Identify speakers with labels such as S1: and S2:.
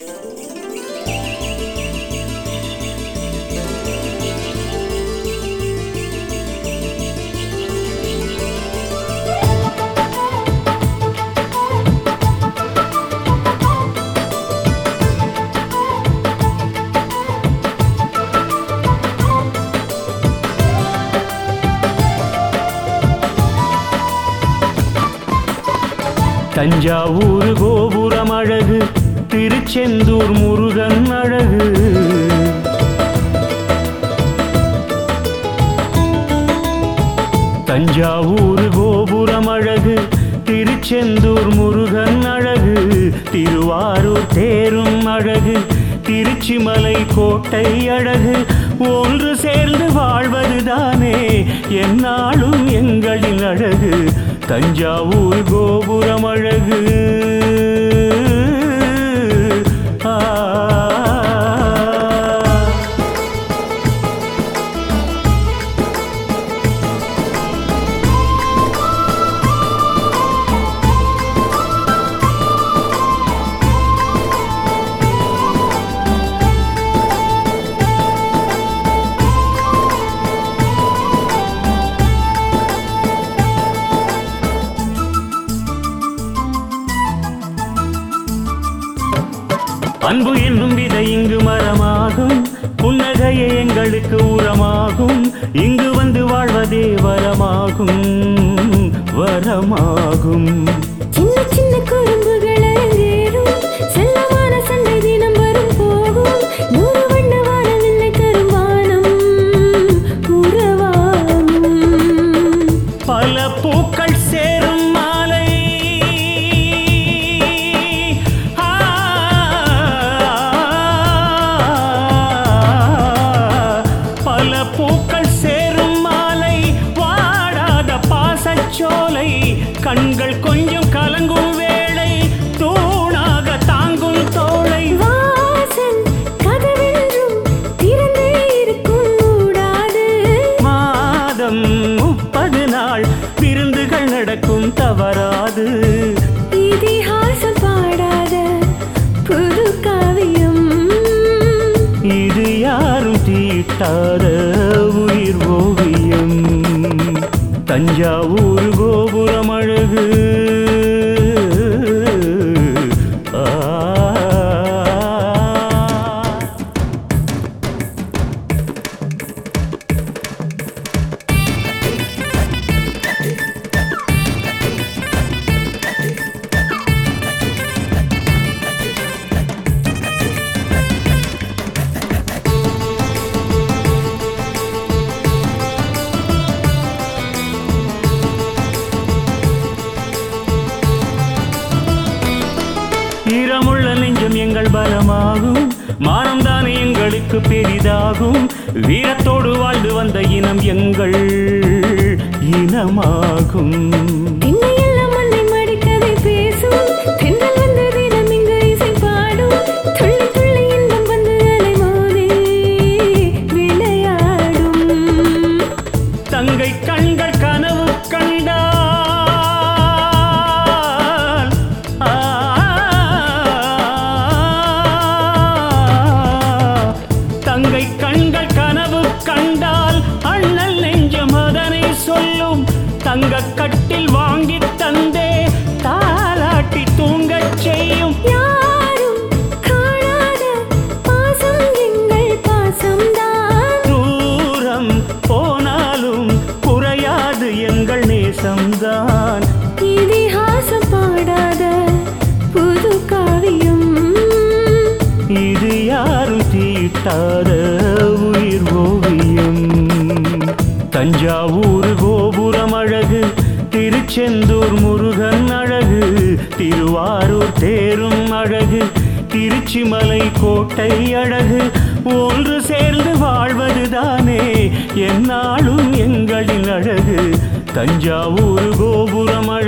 S1: தஞ்சாவூர் கோபுரம் அழகு திருச்செந்தூர் முருகன் அழகு தஞ்சாவூர் கோபுரம் அழகு திருச்செந்தூர் முருகன் அழகு திருவாரூர் தேரும் அழகு திருச்சிமலை கோட்டை அழகு ஒன்று சேர்ந்து வாழ்வதுதானே என்னாலும் எங்களின் அழகு தஞ்சாவூர் கோபுரம் அழகு ஆ அன்பு என்னும் விதை இங்கு மரமாகும் புன்னகையே எங்களுக்கு உரமாகும் இங்கு வந்து வாழ்வதே வரமாகும் வரமாகும்
S2: சின்ன சின்ன குறும்புகள் அரங்கேறும் செல்லமான சண்டை தினம் வரும் போகும் நூறு வண்ண வானவில்லை தரும் வானம் உறவாகும்
S1: பல பூக்கள் சேரும் மாலை ஆ, பல பூக்கள் சேரும் மாலை வாடாத பாசச்சோலை கண்கள் கொஞ்சம் கலங்கும் வேளை தூணாக தாங்கும் தோளை
S2: வாசல் கதவென்றும் திறந்தே இருக்கும் மூடாது
S1: மாதம் முப்பது நாள் விருந்துகள் நடக்கும் தவறாது
S2: இதிகாசம் பாடாத புது காவியம்
S1: இது யாரும் தீட்டாத உயிர் ஓவியம் தஞ்சாவூர் கோபுரம் அழகு ஆ ஈரமுள்ள நெஞ்சம் எங்கள் பலமாகும் மானம் தானே எங்களுக்கு பெரிதாகும் வீரத்தோடு வாழ்ந்து வந்த இனம் எங்கள் இனமாகும்
S2: திண்ணையெல்லாம் மண்ணை மடிக்கதை பேசும் தென்றல் வந்து தினம் இங்கு இசை பாடும் துள்ளி துள்ளி இன்பம் வந்து அலை மோதி விளையாடும்
S1: தங்கை கண்கள் கனவு கண்டால் ஆ, தங்கை கண்கள் கனவு கண்டால் அண்ணல் நெஞ்சம் அதனை சொல்லும் தங்க கட்டில் வாங்கி தந்தே தாலாட்டி தூங்கச் செய்யும்
S2: யாரும் காணாத பாசம் எங்கள் பாசம்தான்
S1: தூரம் போனாலும் குறையாது எங்கள் நேசம்தான்
S2: இதிகாசம் பாடாத புது காவியம்
S1: இது யாரும் தீட்டாத உயிர் ஓவியம் தஞ்சாவூர் கோபுரம் அழகு திருச்செந்தூர் முருகன் அழகு திருவாரூர் தேரும் அழகு திருச்சிமலை கோட்டை அழகு ஒன்று சேர்ந்து வாழ்வதுதானே என்னாலும் எங்களின் அழகு தஞ்சாவூர் கோபுரம் அழகு